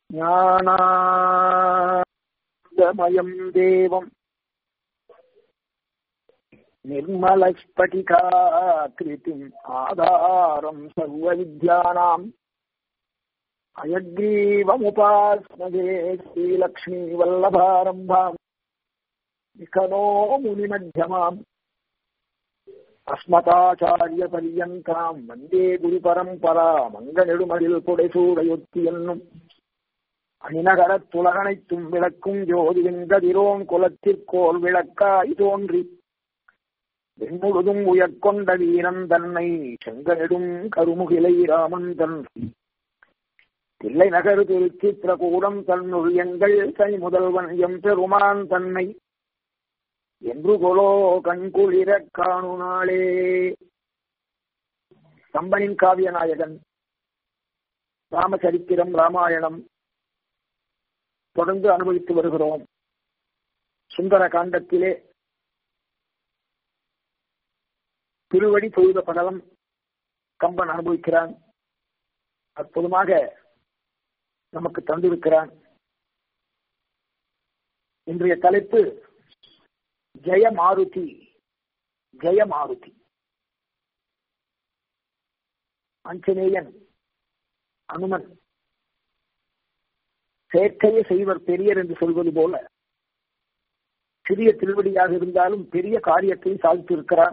ஞானாந்தமயம் தேவம் निर्मलस्फटिकाकृतिम् आधारम् सर्वविद्यानाम् अयग्रीवमुपास्मगे श्रीलक्ष्मीवल्लभारम्भाम् निखनो मुनिमध्यमाम् அஸ்மதாச்சாரியபரியந்தாம் வந்தே குரு பரம்பரா மங்கநெடுமதில் புடைசூடையொத்தி என்னும் அணிநகரத் துலகனைத்தும் விளக்கும் ஜோதி வெங்கதிரோன் குலத்திற்கோல் விளக்காய் தோன்றி வெண்முழுதும் உயர்கொண்ட வீரன் தன்னை செங்கனெடும் கருமுகிலை ராமன் தன் தில்லை நகர் திருச்சித்திரகூடம் தன்னுள் எங்கள் கை முதல்வன் எம் பெருமான் தன்னை என்று கொலோ கண்குளிர காணு நாளே கம்பனின் காவிய நாயகன் ராமச்சரித்திரம் ராமாயணம் தொடர்ந்து அனுபவித்து வருகிறோம் சுந்தர காண்டத்திலே திருவடி தொழுத படலம் கம்பன் அனுபவிக்கிறான் அற்புதமாக நமக்கு தந்திருக்கிறான் இன்றைய தலைப்பு ஜெய மாருதி ஜெய மாருதி ஆஞ்சநேயன் அனுமன் செயற்கையை செய்வர் பெரியர் என்று சொல்வது போல சிறிய திருவடியாக இருந்தாலும் பெரிய காரியத்தை சாதித்து இருக்கிறான்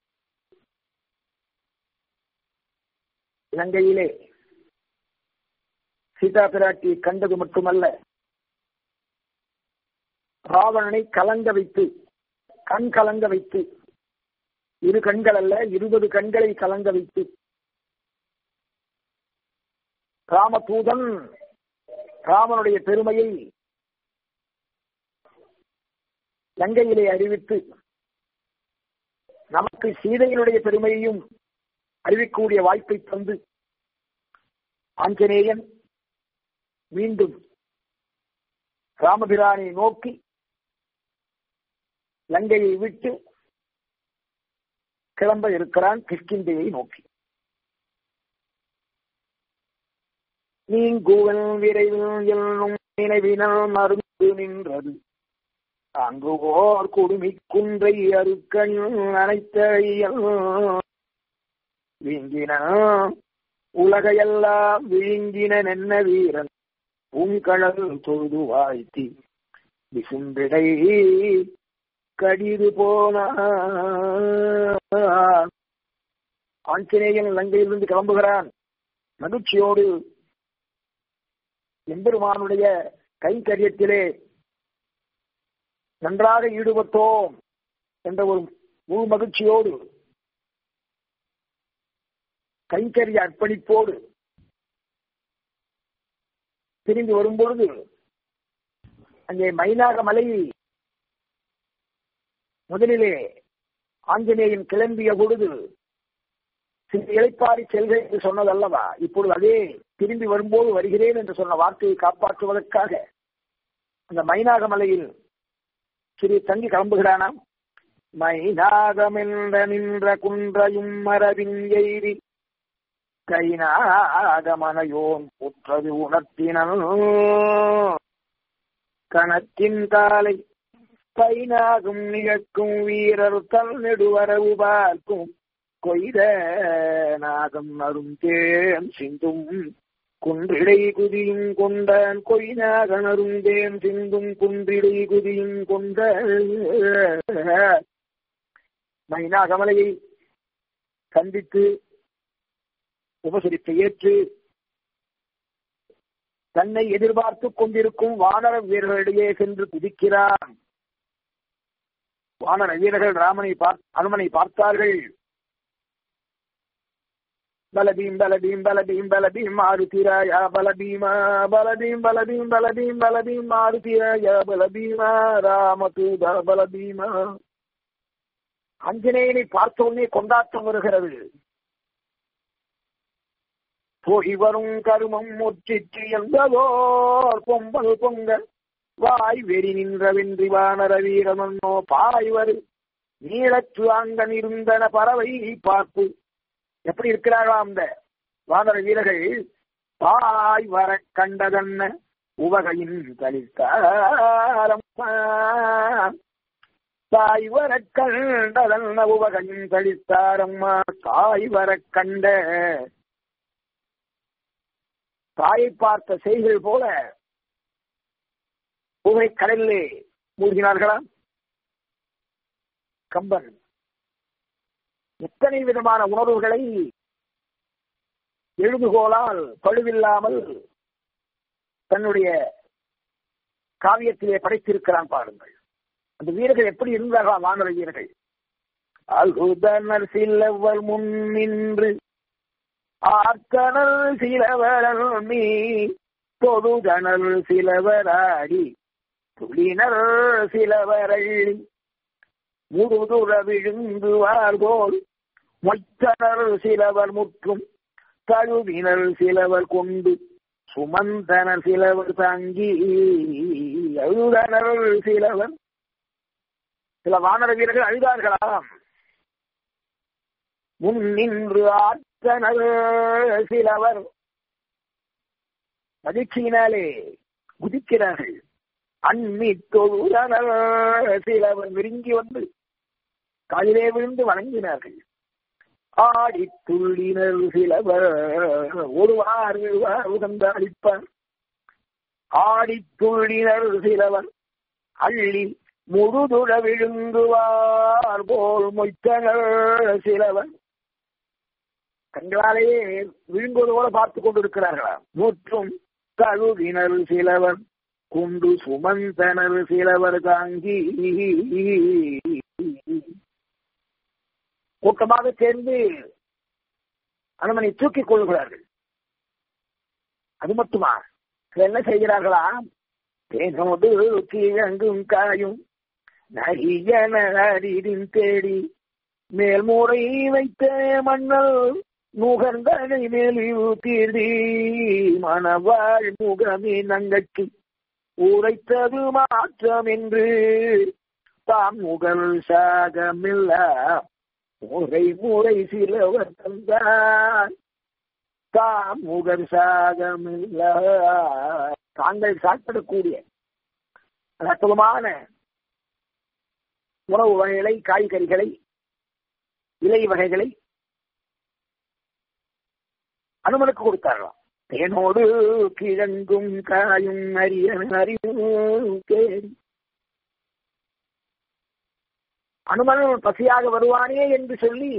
இலங்கையிலே சீதா பிராட்டியை கண்டது மட்டுமல்ல ராவணனை கலங்க வைத்து கண் கலங்க வைத்து இரு கண்கள் அல்ல இருபது கண்களை கலங்க வைத்து ராமதூதன் ராமனுடைய பெருமையை லங்கையிலே அறிவித்து நமக்கு சீதையினுடைய பெருமையையும் அறிவிக்கக்கூடிய வாய்ப்பை தந்து ஆஞ்சநேயன் மீண்டும் ராமபிரானை நோக்கி லங்கையை விட்டு கிளம்ப இருக்கிறான் கிஷ்கிந்தையை நோக்கி நீங்குவன் விரைவில் என்னும் நினைவினால் மருந்து நின்றது அங்கு ஓர் குடுமி குன்றை அருக்கண் அனைத்த வீங்கின உலகையெல்லாம் விழுங்கின நென்ன வீரன் பூங்கழல் தொழுது வாழ்த்தி விசும்பிடை கடிது போன ஆஞ்சநேயன் லங்கையிலிருந்து கிளம்புகிறான் மகிழ்ச்சியோடு எம்பெருமானுடைய கைங்கரியத்திலே நன்றாக ஈடுபட்டோம் என்ற ஒரு முழு மகிழ்ச்சியோடு கைங்கரிய அர்ப்பணிப்போடு திரும்பி வரும்பொழுது அங்கே மைனாக மலை முதலிலே ஆஞ்சநேயன் கிளம்பிய பொழுது சில இழைப்பாரி செல்க என்று சொன்னது அல்லவா இப்பொழுது அதே திரும்பி வரும்போது வருகிறேன் என்று சொன்ன வார்த்தையை காப்பாற்றுவதற்காக அந்த மைனாக மலையில் சிறு தங்கி கிளம்புகிறானாம் மைனாகமென்ற நின்ற குன்றையும் மரபின் எய்தி கைநாகமனையோன் புற்றது உணர்த்தினல் கணத்தின் காலை பைனாகும் நிகழ்க்கும் வீரர் தல் நெடுவரவு பார்க்கும் கொய்த நாகம் அரும் தேன் சிந்தும் குன்றிடை குதியும் கொண்டான் கொய்நாகனரும் தேன் சிந்தும் குன்றிடை குதியும் கொண்ட மைனாகமலையை சந்தித்து உபசரித்து ஏற்று தன்னை எதிர்பார்த்து கொண்டிருக்கும் வானர வீரர்களிடையே சென்று குதிக்கிறான் வானர வீரர்கள் ராமனை அனுமனை பார்த்தார்கள் பலபீம் பலபீம் பலபீம் பலபீம் மாருதிராயா பலபீமா பலபீம் பலபீம் பலபீம் பலபீம் மாருதிராயா பலபீமா ராமதூத பலபீமா அஞ்சனேயனை பார்த்த உடனே கொண்டாட்டம் வருகிறது போய் வரும் கருமம் முற்றிற்று என்பதோர் பொம்பல் பொங்க வாய் வெறி நின்ற வென்றி வானர வீரமன்னோ பாய்வரு நீளத்து அங்கன் இருந்தன பறவை பார்ப்பு எப்படி இருக்கிறார்களா அந்த வானர வீரர்கள் பாய் வர கண்டதன்ன உவகையின் தளித்தாரம்மா தாய் வர கண்டதன் உவகையின் தளித்தாரம்மா தாய் வர கண்ட தாயை பார்த்த செய்கள் போல புகை கடலிலே மூழ்கினார்களா கம்பன் எத்தனை விதமான உணர்வுகளை எழுதுகோலால் பழுவில்லாமல் தன்னுடைய காவியத்திலே படைத்திருக்கிறான் பாருங்கள் அந்த வீரர்கள் எப்படி இருந்தார்களா வானர வீரர்கள் அல்குதனர் சிலவர் முன் நின்று ஆர்கனல் சிலவரல் மீ தொழுதனர் சிலவராடி துளினர் சிலவரள்ளி முழுதுற விழுந்துவார் போல் மொய்த்தனர் சிலவர் முற்றும் தழுவினர் சிலவர் கொண்டு சுமந்தனர் சிலவர் தாங்கி அழுதனர் சிலவர் சில வானர வீரர்கள் அழுதார்களாம் முன் நின்று ஆற்றனர் சிலவர் மகிழ்ச்சியினாலே குதிக்கிறார்கள் அன்னி தொழுதனர் சிலவர் நெருங்கி வந்து காலிலே விழுந்து வணங்கினார்கள் ஆடி துள்ளினர் சிலவர் ஒருவார் உகந்த அளிப்பார் ஆடி துள்ளினர் சிலவர் அள்ளி முழுதுட விழுங்குவார் போல் மொய்த்தனர் சிலவர் கண்களாலேயே விழுங்குவது போல பார்த்துக் கொண்டிருக்கிறார்களா நூற்றும் தழுவினர் சிலவர் குண்டு சுமந்தனர் சிலவர் தாங்கி கூட்டமாக சேர்ந்து அனுமனை தூக்கிக் கொள்கிறார்கள் அது மட்டுமா என்ன செய்கிறார்களா தேனோடு கீழங்கும் காயும் நரியன அரிதின் தேடி மேல்முறை வைத்த மன்னல் நுகர்ந்தனை மேலிவு தீர்தி மணவாழ் முகமே நங்கட்சி உரைத்தது மாற்றம் என்று தாம் முகல் சாகமில்லா முறை முறை சிலவர் தந்தார் தாம் முகர் சாகமில்லா தாங்கள் சாப்பிடக்கூடிய அற்புதமான உணவு வகைகளை காய்கறிகளை இலை வகைகளை அனுமனுக்கு கொடுத்தார்களாம் தேனோடு கிழங்கும் காயும் அரியன் அறிவும் தேடி அனுமன் பசியாக வருவானே என்று சொல்லி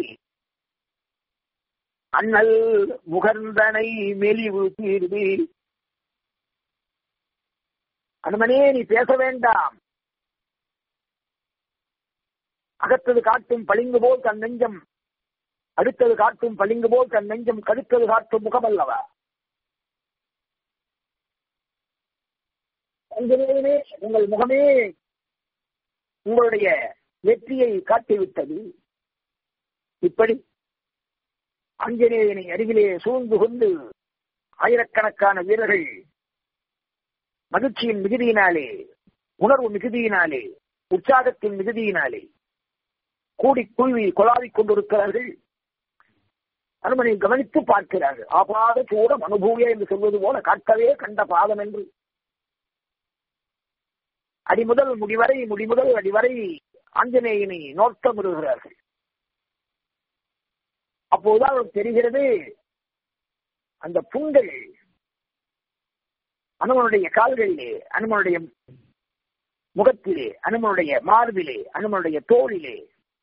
அண்ணல் முகர்ந்தனை மெலிவு தீர்வி அனுமனே நீ பேச வேண்டாம் அகத்தது காட்டும் பளிங்கு போல் தன் நெஞ்சம் அடுத்தது காட்டும் பளிங்கு போல் தன் நெஞ்சம் கடுத்தது காட்டும் முகம் அல்லவா அஞ்சனேயனே உங்கள் முகமே உங்களுடைய வெற்றியை காட்டிவிட்டது இப்படி ஆஞ்சநேயனை அருகிலே சூழ்ந்து கொண்டு ஆயிரக்கணக்கான வீரர்கள் மகிழ்ச்சியின் மிகுதியினாலே உணர்வு மிகுதியினாலே உற்சாகத்தின் மிகுதியினாலே கூடி குழுவி கொலாவிக் கொண்டிருக்கிறார்கள் அனுமனை கவனித்து பார்க்கிறார்கள் ஆபாத சூடம் அனுபூய என்று சொல்வது போல காட்டவே கண்ட பாதம் என்று அடிமுதல் முடிவரை முடிமுதல் அடிவரை ஆஞ்சநேயனை நோட்டமிடுகிறார்கள் அப்போதுதான் தெரிகிறது அந்த புண்கள் அனுமனுடைய கால்களிலே அனுமனுடைய முகத்திலே அனுமனுடைய மார்பிலே அனுமனுடைய தோளிலே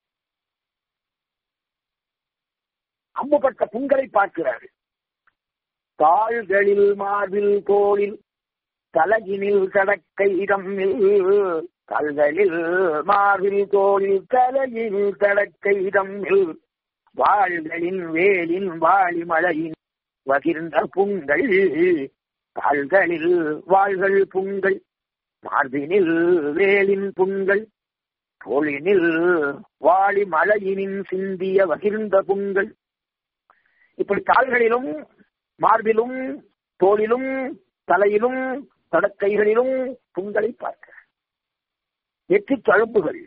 அம்புப்பட்ட புண்களை பார்க்கிறார்கள் தாள்களில் மார்பில் தோளில் தலகினில் கடக்கையிடம் கல்களில் மார்பில் தோளில் தலையில் கடக்கையிடம் வாள்களின் வேலின் வாளி மழையின் வகிர்ந்த புண்கள் கால்களில் வாள்கள் புண்கள் மார்பினில் வேலின் புண்கள் தோளினில் வாளி மழையினின் சிந்திய வகிர்ந்த புண்கள் இப்படி கால்களிலும் மார்பிலும் தோளிலும் தலையிலும் தடக்கைகளிலும் புண்களை பார்க்க வெற்றி தழும்புகள்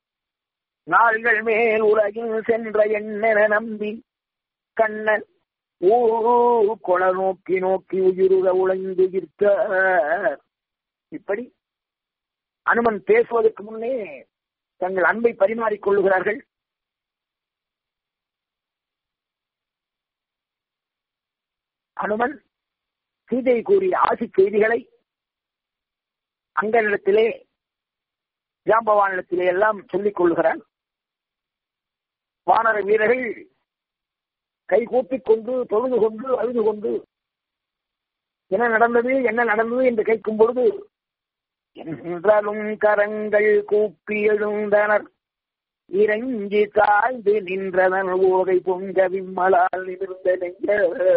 நாள்கள் மேல் உலகில் சென்ற எண்ணென நம்பி கண்ணன் ஊ கொள நோக்கி நோக்கி உயிருக உழைந்து இருக்க இப்படி அனுமன் பேசுவதற்கு முன்னே தங்கள் அன்பை பரிமாறிக் கொள்ளுகிறார்கள் அனுமன் சீதை கூறிய ஆசி செய்திகளை அங்கனிடத்திலே ஜாம்பவானிடத்திலே எல்லாம் சொல்லிக் கொள்கிறான் வானர வீரர்கள் கை கூப்பிக் கொண்டு தொழுது கொண்டு அழுது கொண்டு என்ன நடந்தது என்ன நடந்தது என்று கேட்கும் பொழுது என்றாலும் கரங்கள் கூப்பி எழுந்தனர் இறங்கி தாழ்ந்து நின்றதன் ஓகை பொங்க விம்மலால் நிமிர்ந்த நெஞ்ச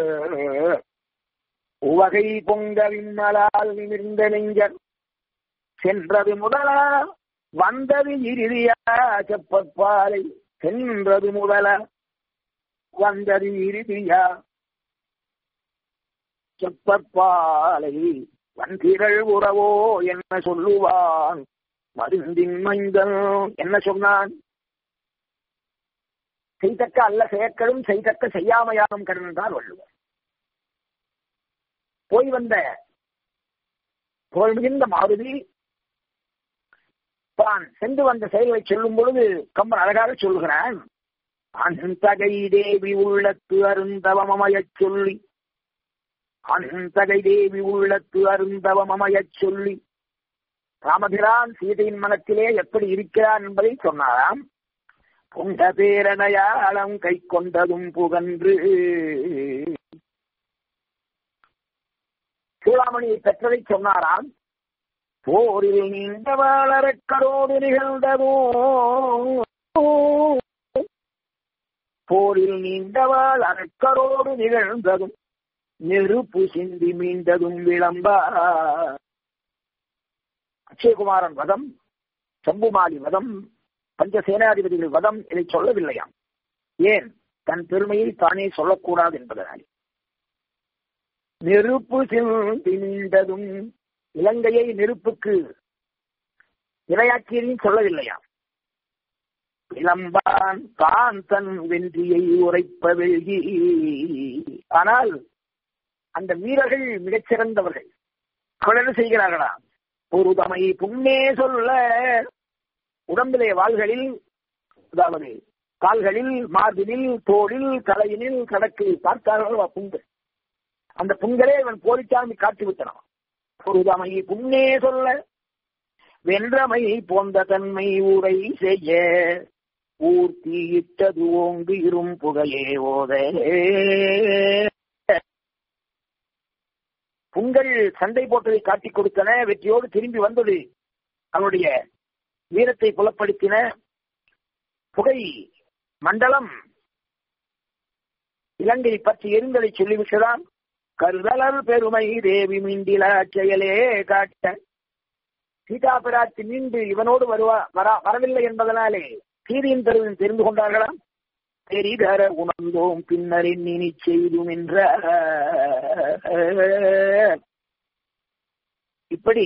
உவகை பொங்க விம்மலால் நிமிர்ந்த நெஞ்சர் சென்றது முதலா வந்தது இறுதியா செப்பற்பாலை சென்றது முதலா வந்தது இறுதியா செப்பற்பாலை வந்திரள் உறவோ என்ன சொல்லுவான் மருந்தின் மைந்தன் என்ன சொன்னான் செய்தக்க அல்ல செயற்களும் செய்தக்க செய்யாமையாகும் கடன் தான் வள்ளுவர் போய் வந்த புகழ் மிகுந்த மாருதி தான் சென்று வந்த செயல்களை சொல்லும் பொழுது கம்பன் அழகாக சொல்லுகிறான் அந்தகை தேவி உள்ளத்து அருந்தவமயச் சொல்லி அந்தகை தேவி உள்ளத்து அருந்தவமயச் சொல்லி ராமபிரான் சீதையின் மனத்திலே எப்படி இருக்கிறான் என்பதை சொன்னாராம் பொங்க பேரடையாளம் கை கொண்டதும் புகன்று சூளாமணியை பெற்றதை சொன்னாராம் போரில் நீண்ட வாழறக்கரோடு நிகழ்ந்ததோ போரில் நீண்டவாள் அரக்கரோடு நிகழ்ந்ததும் நெருப்பு சிந்தி மீண்டதும் விளம்பா அக்ஷயகுமாரன் வதம் சம்புமாலி வதம் பஞ்ச சேனாதிபதிகள் வதம் இதை சொல்லவில்லையாம் ஏன் தன் பெருமையை தானே சொல்லக்கூடாது என்பதனால் நெருப்பு சிந்தி மீண்டதும் இலங்கையை நெருப்புக்கு இரையாக்கியதையும் சொல்லவில்லையாம் இளம்பான் தான் தன் வென்றியை உரைப்ப வெல்கி ஆனால் அந்த வீரர்கள் மிகச்சிறந்தவர்கள் அவர்கள் என்ன செய்கிறார்களா ஒரு தமை புண்ணே சொல்ல உடம்பிலே வாள்களில் அதாவது கால்களில் மார்பினில் தோளில் தலையினில் கடக்கு பார்த்தார்களோ புண்கு அந்த புண்களே இவன் போலிச்சாமி காட்டி விட்டனான் ஒரு தமை புண்ணே சொல்ல வென்றமை போன்ற தன்மை உரை செய்ய ஊர்த்தி இட்டது ஓங்கு இரும் புகையே ஓத புண்கள் சண்டை போட்டதை காட்டிக் கொடுத்தன வெற்றியோடு திரும்பி வந்தது அவனுடைய வீரத்தை புலப்படுத்தின புகை மண்டலம் இலங்கை பற்றி எரிந்ததை சொல்லிவிட்டதான் கருதலர் பெருமை தேவி மிண்டில செயலே காட்ட சீதா பிராட்டி மீண்டு இவனோடு வருவா வரா வரவில்லை என்பதனாலே சீரியின் பெருவின் தெரிந்து கொண்டார்களாம் பெரிதர உணர்ந்தோம் பின்னர் இனி செய்தும் என்ற இப்படி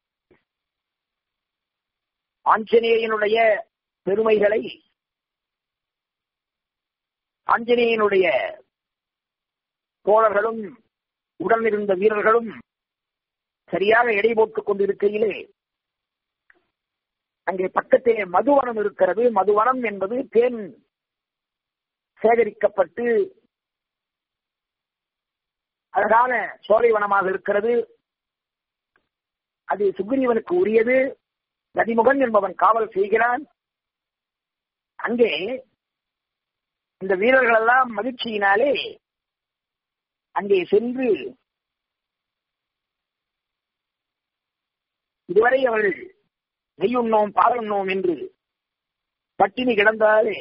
ஆஞ்சநேயனுடைய பெருமைகளை ஆஞ்சநேயனுடைய தோழர்களும் உடன் இருந்த வீரர்களும் சரியாக எடை போட்டுக் கொண்டிருக்கையிலே அங்கே பக்கத்திலே மதுவனம் இருக்கிறது மதுவனம் என்பது தேன் சேகரிக்கப்பட்டு அழகான சோலைவனமாக இருக்கிறது அது சுக்ரீவனுக்கு உரியது நதிமுகன் என்பவன் காவல் செய்கிறான் அங்கே இந்த வீரர்கள் எல்லாம் மகிழ்ச்சியினாலே அங்கே சென்று இதுவரை அவர்கள் நெய்யுண்ணோம் பாலுண்ணோம் என்று பட்டினி கிடந்தாலே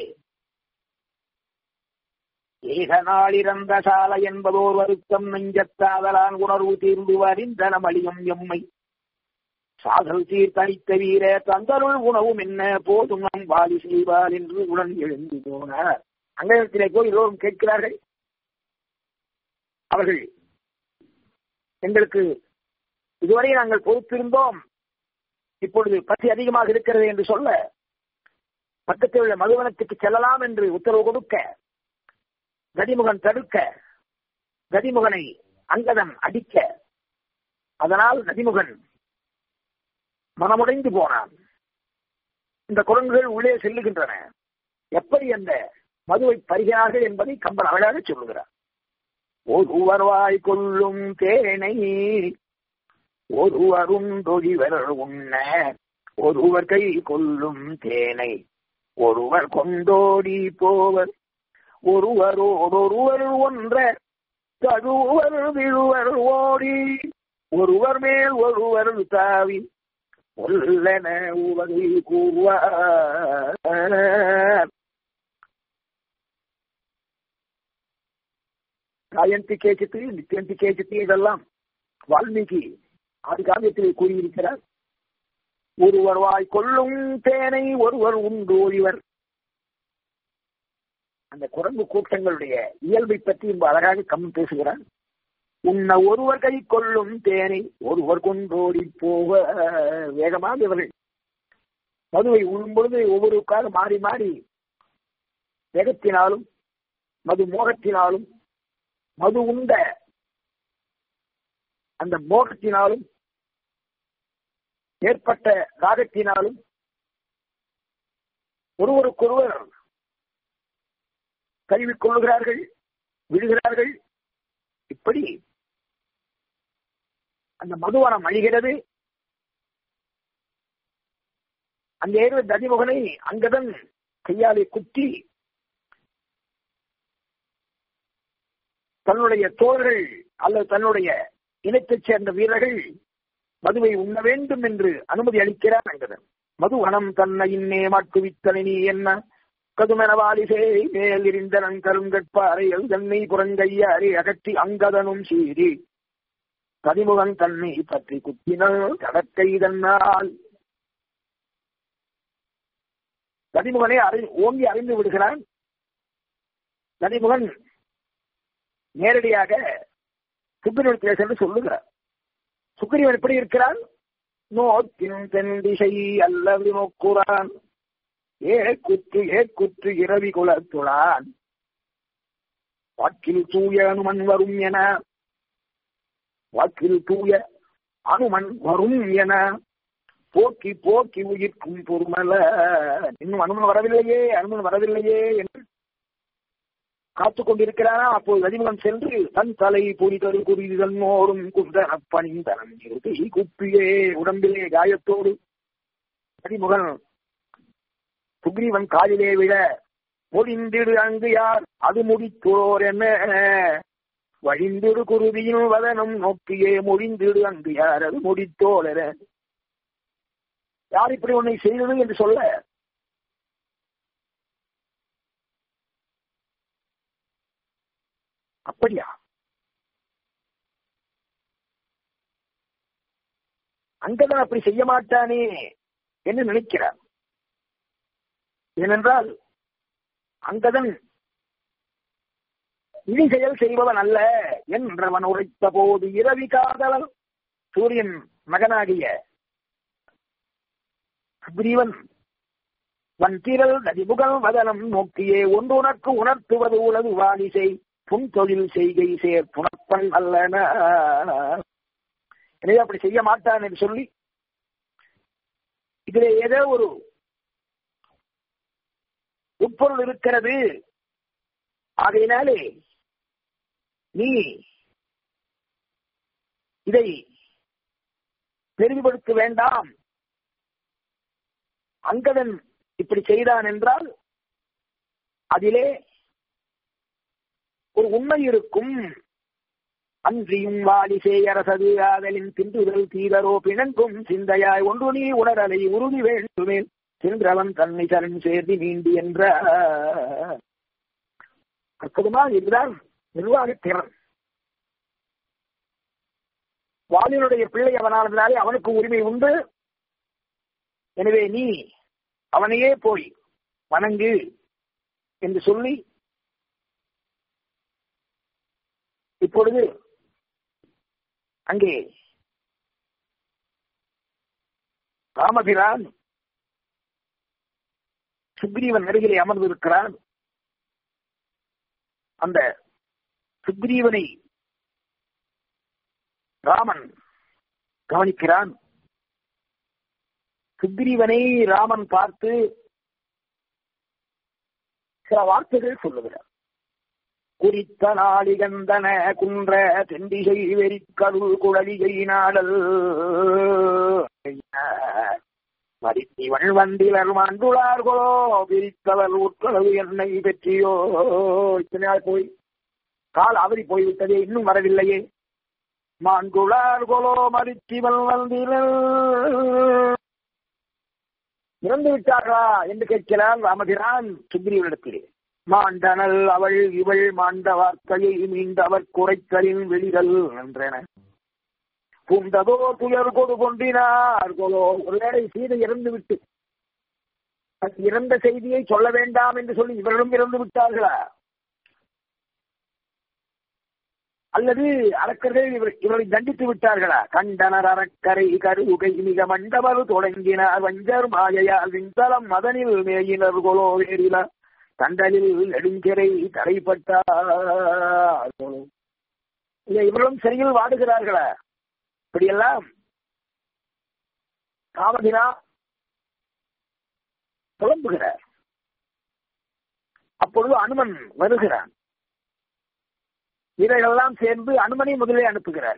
ஏக நாள் இறந்த சாலை என்பதோர் வருத்தம் நெஞ்சத்தாதலான் உணர்வு தீர்ந்து வரிந்தனம் அழியும் எம்மை சாதல் சீர்தனித்த வீர தந்தருள் உணவும் என்ன போதும் நம் வாலி செய்வார் என்று உடன் எழுந்து போனார் அங்கத்திலே போய் எல்லோரும் கேட்கிறார்கள் அவர்கள் எங்களுக்கு இதுவரை நாங்கள் பொறுத்திருந்தோம் இப்பொழுது பசி அதிகமாக இருக்கிறது என்று சொல்ல பக்கத்தில் உள்ள மதுவனத்துக்கு செல்லலாம் என்று உத்தரவு கொடுக்க கதிமுகன் தடுக்க நதிமுகனை அங்கதன் அடிக்க அதனால் நதிமுகன் மனமுடைந்து போனான் இந்த குரங்குகள் உள்ளே செல்லுகின்றன எப்படி அந்த மதுவை பருகினார்கள் என்பதை கம்பன் அழகாக சொல்லுகிறார் ஒருவர்வாய் கொள்ளும் தேனை ஒருவரும் தொழிவர் உண்ண ஒருவர் கை கொள்ளும் தேனை ஒருவர் கொண்டோடி போவர் ஒருவரோடொருவர் ஒன்ற தழுவர் விழுவர் ஓடி ஒருவர் மேல் ஒருவர் தாவி உள்ளன உவகை கூறுவார் காயந்தி கேச்சித்து நித்தியந்தி கேச்சித்து இதெல்லாம் வால்மீகி ஆதி காவியத்திலே கூறியிருக்கிறார் ஒருவர் வாய் கொள்ளும் தேனை ஒருவர் உண்டு ஒழிவர் அந்த குரங்கு கூட்டங்களுடைய இயல்பை பற்றி இன்ப அழகாக கம் பேசுகிறார் உன்ன ஒருவர் கை கொள்ளும் தேனை ஒருவர் கொண்டோடி போக வேகமாக இவர்கள் மதுவை உண்ணும் பொழுது ஒவ்வொருக்காக மாறி மாறி வேகத்தினாலும் மது மோகத்தினாலும் மது உண்ட அந்த மோகத்தினாலும் ஏற்பட்ட ராகத்தினாலும் ஒருவருக்கொருவர் கழுவிக் கொள்ளுகிறார்கள் விழுகிறார்கள் இப்படி அந்த மதுவனம் அழிகிறது அந்த ஏறுவ ததிமுகனை அங்கதன் கையாலே குத்தி தன்னுடைய தோழர்கள் அல்லது தன்னுடைய இனத்தைச் சேர்ந்த வீரர்கள் மதுவை உண்ண வேண்டும் என்று அனுமதி அளிக்கிறார் அங்கதன் மதுவனம் தன்னை இன்னே மாட்டுவித்தலை நீ என்ன கதுமெனவாலிசே மேல் இருந்தனன் கருங்கட்பாறை தன்னை புறங்கையாரி அகற்றி அங்கதனும் சீறி கதிமுகன் தன்னை பற்றி குத்தினல் கடற்கை தன்னால் கதிமுகனை அறி ஓங்கி அறிந்து விடுகிறான் கதிமுகன் நேரடியாக சுப்பிரமணியத்திலே சென்று சொல்லுகிறார் சுக்கிரியவன் எப்படி இருக்கிறான் நோக்கின் தென் திசை அல்லது நோக்குறான் ஏ குற்று ஏ குற்று இரவி குலத்துளான் வாக்கில் தூய அனுமன் வரும் என வாக்கில் தூய அனுமன் வரும் என போக்கி போக்கி உயிர்க்கும் பொறுமல இன்னும் அனுமன் வரவில்லையே அனுமன் வரவில்லையே என்று காத்துக் கொண்டிருக்கிறானா அப்போது அதிமுகம் சென்று தன் தலை பொறிதரு குறிதன் மோரும் குந்தன பணிந்தனன் இறுதி குப்பியே உடம்பிலே காயத்தோடு அதிமுகன் சுக்ரீவன் காலிலே விழ முடிந்திடு அங்கு யார் அது முடித்தோர் என்ன வழிந்திடு குருதியின் வதனம் நோக்கியே முடிந்திடு அங்கு யார் அது முடித்தோர் என யார் இப்படி உன்னை செய்தது என்று சொல்ல அப்படியா அங்கதான் அப்படி செய்ய மாட்டானே என்று நினைக்கிறார் ஏனென்றால் அங்கதன் இனி செயல் செய்பவன் அல்ல என்றவன் உரைத்த போது இரவி காதலன் சூரியன் மகனாகிய சுக்ரீவன் வன்திரல் நதிமுகல் வதனம் நோக்கியே ஒன்று உனக்கு உணர்த்துவது உலது வாலிசை புன் தொழில் செய்கை சேர் புனப்பன் அல்லன எனவே அப்படி செய்ய மாட்டான் என்று சொல்லி இதிலே ஏதோ ஒரு உட்பொருள் இருக்கிறது ஆகையினாலே நீ இதை பெரிதுபடுத்த வேண்டாம் அங்கதன் இப்படி செய்தான் என்றால் அதிலே ஒரு உண்மை இருக்கும் அன்றியும் வாலிசே அரசது ஆதலின் தின்றுதல் தீரரோ பிணங்கும் சிந்தையாய் ஒன்று நீ உணரலை உறுதி வேண்டுமே சென்றவன் தன்னை சரண் சேர்தி நீண்டி என்ற அற்புதமாக இதுதான் நிர்வாக திறன் வாலினுடைய பிள்ளை அவனானதுனாலே அவனுக்கு உரிமை உண்டு எனவே நீ அவனையே போய் வணங்கு என்று சொல்லி இப்பொழுது அங்கே ராமபிரான் சுக்ரீவன் அருகிலே அமர்ந்திருக்கிறான் அந்த சுக்ரீவனை ராமன் கவனிக்கிறான் சுக்ரீவனை ராமன் பார்த்து சில வார்த்தைகள் சொல்லுகிறார் குறித்த நாளிகந்தன குன்ற தெண்டிகை வெறிக்கருள் குழலிகை நாடல் மறித்திவள் வந்திலர் மாண்டுளார்களோ பிரித்தவர் உட்களவு என்னை பெற்றியோ இத்தனை நாள் போய் கால் அவரி போய்விட்டதே இன்னும் வரவில்லையே மாண்டுளார்களோ மறித்திவள் வந்திலர் இறந்து விட்டார்களா என்று கேட்கிறான் ராமபிரான் சுக்ரீவனிடத்திலே மாண்டனல் அவள் இவள் மாண்ட வார்த்தையை மீண்டவர் குறைத்தலின் வெளிகள் என்றன பூந்ததோ துயர் கொடு கொண்டினார்களோ ஒருவேளை சீதை இறந்து விட்டு இறந்த செய்தியை சொல்ல வேண்டாம் என்று சொல்லி இவர்களும் இறந்து விட்டார்களா அல்லது அரக்கர்கள் இவர் இவரை தண்டித்து விட்டார்களா கண்டனர் அறக்கரை கருகை மிக மண்டபர் தொடங்கினார் வஞ்சர் மாயையால் விண்தலம் மதனில் மேயினர் கொலோ வேறில கண்டலில் நெடுஞ்சிறை தடைப்பட்டார் இவர்களும் சிறையில் வாடுகிறார்களா இப்படியெல்லாம் காமதினா புலம்புகிறார் அப்பொழுது அனுமன் வருகிறான் வீரர்களெல்லாம் சேர்ந்து அனுமனை முதலே அனுப்புகிறார்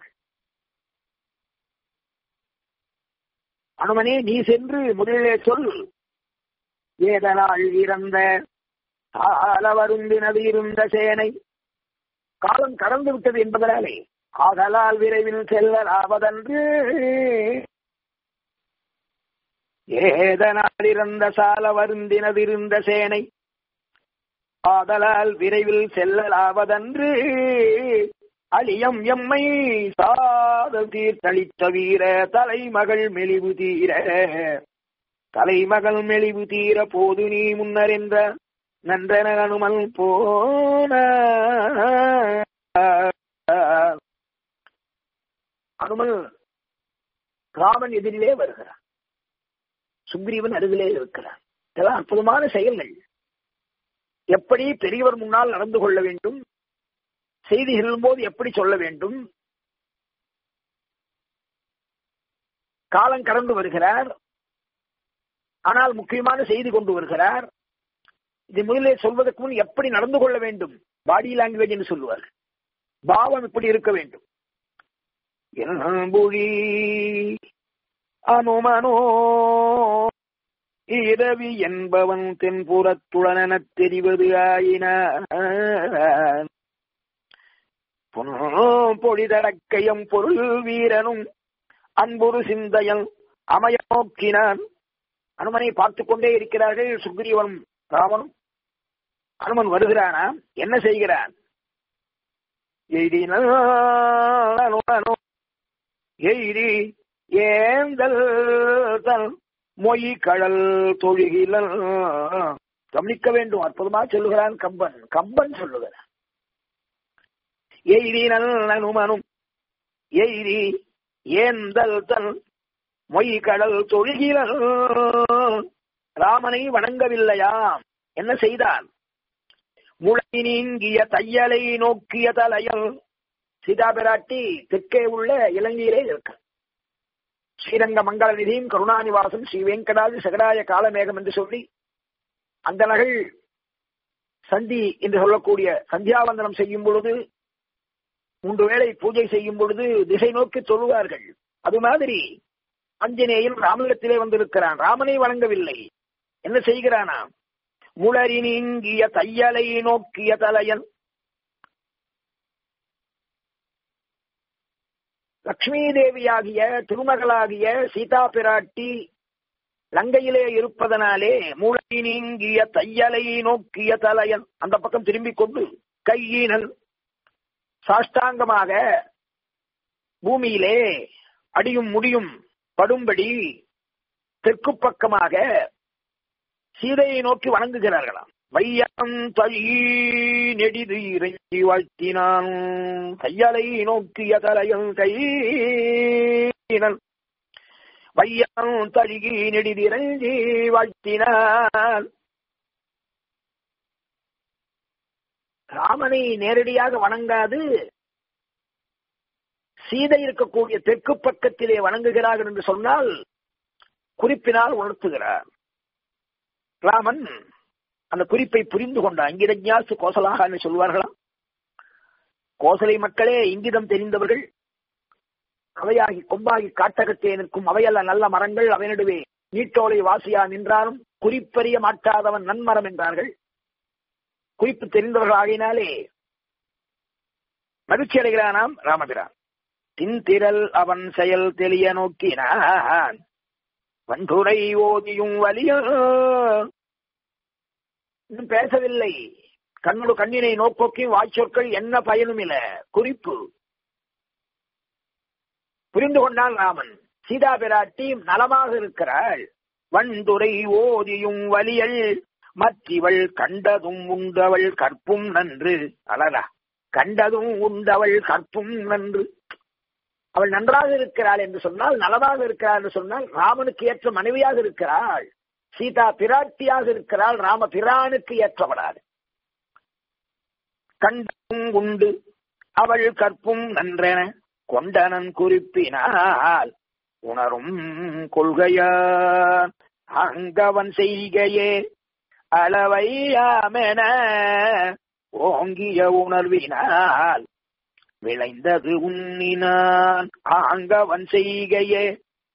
அனுமனே நீ சென்று முதலிலே சொல் ஏதனால் இறந்த ஆல வருந்தினது இருந்த சேனை காலம் கடந்து விட்டது என்பதனாலே ஆதலால் விரைவில் செல்லலாவதன்று ஏதனால் இறந்த சால வருந்தினது இருந்த சேனை ஆதலால் விரைவில் செல்லலாவதன்று அழியம் எம்மை சாதல் தீர்த்தளித்த வீர தலைமகள் மெலிவு தீர தலைமகள் மெலிவு தீர போது நீ முன்னர் என்ற நன்றன அனுமல் போன அனுமல் ராமன் எதிரிலே வருகிறான் சுக்ரீவன் அருகிலே இருக்கிறான் இதெல்லாம் அற்புதமான செயல்கள் எப்படி பெரியவர் முன்னால் நடந்து கொள்ள வேண்டும் செய்தி போது எப்படி சொல்ல வேண்டும் காலம் கடந்து வருகிறார் ஆனால் முக்கியமான செய்தி கொண்டு வருகிறார் இது முதலே சொல்வதற்கு முன் எப்படி நடந்து கொள்ள வேண்டும் பாடி லாங்குவேஜ் என்று சொல்லுவார் பாவம் இப்படி இருக்க வேண்டும் என்பொழி அனுமனோ இரவி என்பவன் தென்புறத்துடனெனத் தெரிவது ஆயின பொழிதடக்கையம் பொருள் வீரனும் அன்புரு சிந்தையல் அமைய நோக்கினான் அனுமனை பார்த்துக் கொண்டே இருக்கிறார்கள் சுக்ரீவனும் ராமனும் அனுமன் வருகிறானா என்ன செய்கிறான் எய்தி ஏந்தல் தல் மொய் கடல் தொழுகிலல் கவனிக்க வேண்டும் அற்புதமாக சொல்லுகிறான் கம்பன் கம்பன் சொல்லுகிறான் எய்தி நல்லனுமனும் எய்தி ஏந்தல் தன் மொய் கடல் தொழுகிலல் ராமனை வணங்கவில்லையாம் என்ன செய்தான் முளை நீங்கிய தையலை நோக்கிய தலையல் சீதா பிராட்டி தெற்கே உள்ள இலங்கையிலே இருக்க ஸ்ரீரங்க மங்கள நிதியும் கருணாநிவாசம் ஸ்ரீ வெங்கடாதி சகடாய காலமேகம் என்று சொல்லி அந்த நகல் சந்தி என்று சொல்லக்கூடிய சந்தியாவந்தனம் செய்யும் பொழுது மூன்று வேளை பூஜை செய்யும் பொழுது திசை நோக்கி சொல்லுவார்கள் அது மாதிரி அஞ்சனேயன் ராமனிடத்திலே வந்திருக்கிறான் ராமனை வணங்கவில்லை என்ன செய்கிறானா முளரி நீங்கிய தையலை நோக்கிய தலையன் லக்ஷ்மி தேவியாகிய திருமகளாகிய சீதா பிராட்டி லங்கையிலே இருப்பதனாலே மூளை நீங்கிய தையலை நோக்கிய தலையன் அந்த பக்கம் திரும்பிக் கொண்டு கையினல் சாஷ்டாங்கமாக பூமியிலே அடியும் முடியும் படும்படி தெற்கு பக்கமாக சீதையை நோக்கி வணங்குகிறார்களாம் வையம் தழி நெடிது இறைஞ்சி வாழ்த்தினான் கையலை நோக்கிய தலையும் கையினல் வையம் தழுகி நெடிது இறைஞ்சி வாழ்த்தினான் ராமனை நேரடியாக வணங்காது சீதை இருக்கக்கூடிய தெற்கு பக்கத்திலே வணங்குகிறார்கள் என்று சொன்னால் குறிப்பினால் உணர்த்துகிறார் ராமன் அந்த குறிப்பை புரிந்து கொண்ட அங்கிரஜாசு கோசலாக என்று சொல்வார்களாம் கோசலை மக்களே இங்கிதம் தெரிந்தவர்கள் அவையாகி கொம்பாகி காட்டகத்தே நிற்கும் அவையல்ல நல்ல மரங்கள் அவை நடுவே நீட்டோலை வாசியா நின்றாலும் குறிப்பறிய மாட்டாதவன் நன்மரம் என்றார்கள் குறிப்பு தெரிந்தவர்கள் ஆகினாலே மகிழ்ச்சி அடைகிறானாம் ராமபிரான் தின்திரல் அவன் செயல் தெளிய நோக்கினான் வன்துரை ஓதியும் வலிய இன்னும் பேசவில்லை கண்ணோடு கண்ணினை நோக்கோக்கியும் வாய்ச்சொற்கள் என்ன பயனும் இல்ல குறிப்பு புரிந்து கொண்டான் ராமன் சீதா பிராட்டி நலமாக இருக்கிறாள் வன்துரை ஓதியும் வலியல் மற்றிவள் கண்டதும் உண்டவள் கற்பும் நன்று அலரா கண்டதும் உண்டவள் கற்பும் நன்று அவள் நன்றாக இருக்கிறாள் என்று சொன்னால் நலமாக இருக்கிறாள் என்று சொன்னால் ராமனுக்கு ஏற்ற மனைவியாக இருக்கிறாள் சீதா பிராட்டியாக இருக்கிறாள் ராம பிரானுக்கு ஏற்றவளாள் கண்டும் உண்டு அவள் கற்பும் நன்றென கொண்டனன் குறிப்பினால் உணரும் கொள்கையார் அங்கவன் செய்கையே அளவையாமென ஓங்கிய உணர்வினால் விளைந்தது உன்னினான் ஆங்கவன் செய்கையே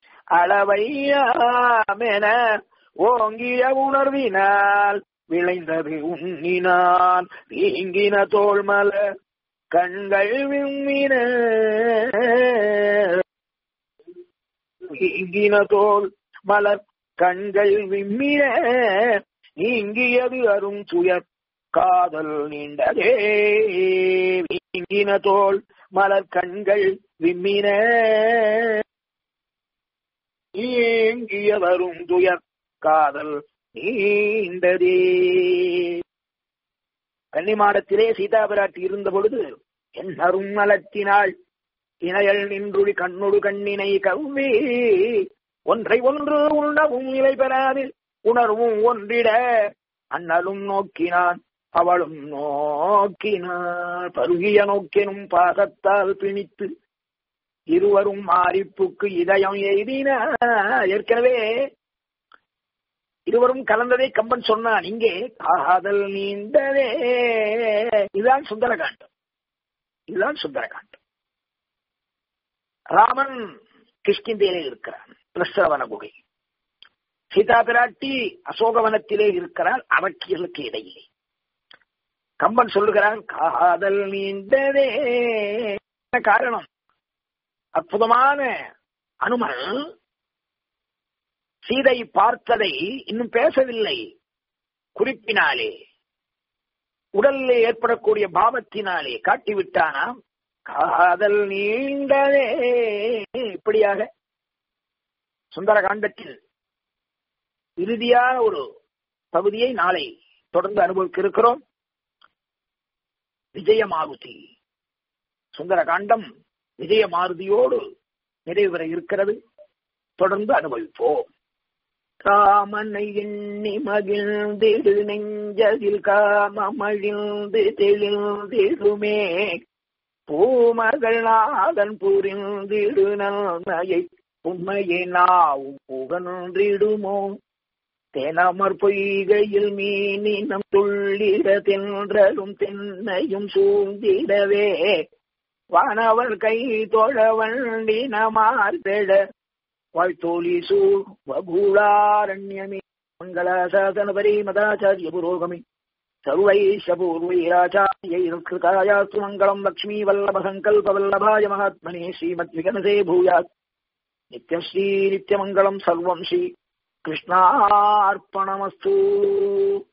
அளவையாமென ஓங்கிய உணர்வினால் விளைந்தது உன்னினான் வீங்கின தோல்மல கண்கள் விம்மின வீங்கின தோல் மலர் கண்கள் விம்மின நீங்கியது அரும் துயர் காதல் நீண்டதே வீங்கின தோல் மலர் கண்கள் விம்மின நீங்கிய வரும் துயர் காதல் நீண்டதே கன்னிமாடத்திலே சீதா பிராட்டி இருந்த பொழுது என் அரும் நலத்தினாள் இணையல் நின்றுடி கண்ணொடு கண்ணினை கவ்வி ஒன்றை ஒன்று உண்ணவும் நிலை பெறாது உணர்வும் ஒன்றிட அண்ணலும் நோக்கினான் அவளும் நோக்கினாள் பருகிய நோக்கினும் பாசத்தால் பிணித்து இருவரும் மாறிப்புக்கு இதயம் எய்தின ஏற்கனவே இருவரும் கலந்ததை கம்பன் சொன்னான் இங்கே காதல் நீண்டதே இதுதான் சுந்தரகாண்டம் இதுதான் சுந்தரகாண்டம் ராமன் கிஷ்கிந்தையிலே இருக்கிறான் பிரசவன குகை சீதா பிராட்டி அசோகவனத்திலே இருக்கிறாள் அரக்கியலுக்கு இடையிலே கம்பன் சொல்லுகிறான் காதல் நீண்டதே என்ன காரணம் அற்புதமான அனுமன் சீதை பார்த்ததை இன்னும் பேசவில்லை குறிப்பினாலே உடலிலே ஏற்படக்கூடிய பாவத்தினாலே காட்டிவிட்டானாம் காதல் நீண்டதே இப்படியாக சுந்தர காண்டத்தில் இறுதியான ஒரு பகுதியை நாளை தொடர்ந்து அனுபவிக்க இருக்கிறோம் விஜயமாருதி சுந்தர காண்டம் விஜயமாருதியோடு நிறைவு பெற இருக்கிறது தொடர்ந்து அனுபவிப்போம் காமனை எண்ணி மகிழ்ந்திடு நெஞ்சதில் காமமழிந்து தெளிந்திடுமே பூமகள் நாதன் புரிந்திடு நன்மையை உண்மையை நாவும் புகன்றிடுமோ தெனமர் பொய்கையில் மீனினம் துள்ளிட தென்றலும் தென்னையும் சூழ்ந்திடவே வானவர் கை தொழ வண்டினமார் பெழ வாழ்த்தோலி சூழ் வகுளாரண்யமே மங்களாசாசன பரிமதாச்சாரிய புரோகமி सर्वैशपूर्वैराचार्यैर्कृतायास्तु मङ्गलम् लक्ष्मीवल्लभसङ्कल्पवल्लभाय महात्मने श्रीमद्विगणसे भूयात् नित्यश्री नित्यमङ्गलम् सर्वम् श्री कृष्णार्पणमस्तु